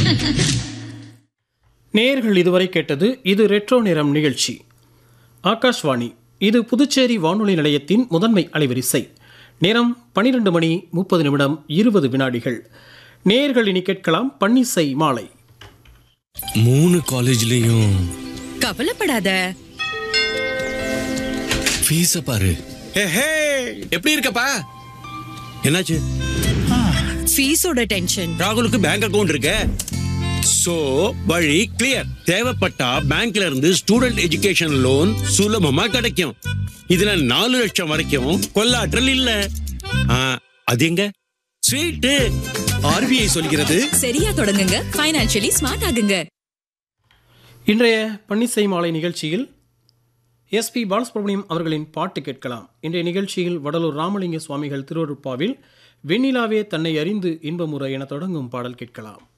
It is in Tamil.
நேயர்கள் இதுவரை கேட்டது இது ரெட்ரோ நிறம் நிகழ்ச்சி ஆகாஷ்வாணி இது புதுச்சேரி வானொலி நிலையத்தின் முதன்மை அலைவரிசை நேரம் பனிரெண்டு மணி முப்பது நிமிடம் இருபது வினாடிகள் நேயர்கள் இனி கேட்கலாம் பன்னிசை மாலை மூணு காலேஜ்லயும் கவலைப்படாத ஃபீஸ பாரு ஹே எப்படி இருக்கப்பா என்னாச்சு ஃபீஸோட டென்ஷன் ராகுலுக்கு பேங்க் அக்கவுண்ட் இருக்கு சோ வழி கிளியர் தேவைப்பட்டா பேங்க்ல இருந்து ஸ்டூடெண்ட் எஜுகேஷன் லோன் சுலபமா கிடைக்கும் இதுல நாலு லட்சம் வரைக்கும் கொள்ளாற்றல் இல்ல ஆ, அது எங்க ஸ்வீட்டு ஆர்பிஐ சொல்கிறது சரியா தொடங்குங்க ஃபைனான்சியலி ஸ்மார்ட் ஆகுங்க இன்றைய பன்னிசை மாலை நிகழ்ச்சியில் எஸ்பி பாலசுப்ரமணியம் அவர்களின் பாட்டு கேட்கலாம் இன்றைய நிகழ்ச்சியில் வடலூர் ராமலிங்க சுவாமிகள் திருவருப்பாவில் வெண்ணிலாவே தன்னை அறிந்து இன்பமுறை என தொடங்கும் பாடல் கேட்கலாம்